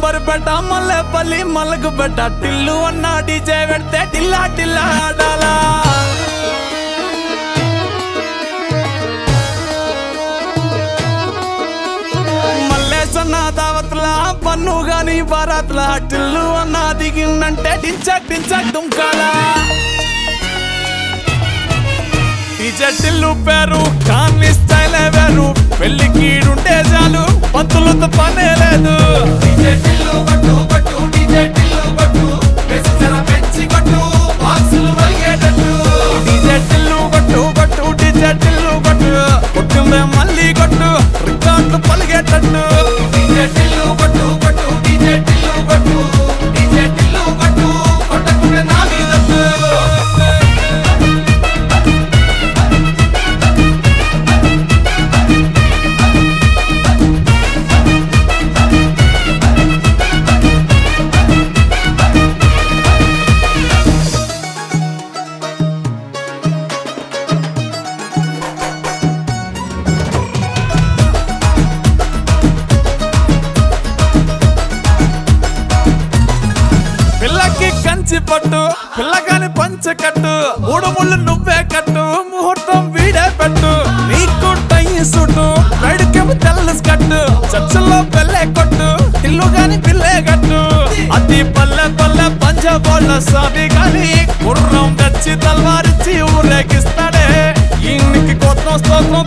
amber పెట్ట మల్లెపల్లి మల్లకు పెట్ట టిల్లు అన్న డీజే పెడితే టిల్లా టిల్లా ఆడాలా మల్లేసన్న దావత్ల పన్ను గాని బారాత్ల టిల్లు అన్న దిగిందంటే డించక్ డించక్ డుంకాలా డీజే టిల్లు పేరు కాన్ని స్టైల్ వేరు పెళ్లి కీడుంటే చాలు పంతులతో పనే లేదు డీజే టిల్లు కొట్టు కొట్టు డీజే టిల్లు కొట్టు పెసర పెంచి కొట్టు బాక్సులు వలిగేటట్టు డీజే టిల్లు కొట్టు కొట్టు డీజే టిల్లు కొట్టు కొట్టుందే మళ్ళీ కొట్టు రికార్డు పలిగేటట్టు డీజే టిల్లు కొట్టు కొట్టు డీజే టిల్లు కొట్టు డీజే టిల్లు కొట్టు కొట్టకుంటే నా మీదట్టు పిల్లకి కంచి పట్టు పిల్లగాని పంచ కట్టు మూడు ముళ్ళు నువ్వే కట్టు ముహూర్తం వీడే పెట్టు నీకు టై సుట్టు బయటకేమో తెల్ల కట్టు చర్చల్లో పెళ్ళే కొట్టు ఇల్లు గాని పిల్లే కట్టు అతి పల్లె పల్లె పంచబోళ్ళ సామి గాని గుర్రం తెచ్చి తల్వారిచ్చి ఊరేగిస్తాడే ఈయనకి కొత్త స్తోత్రం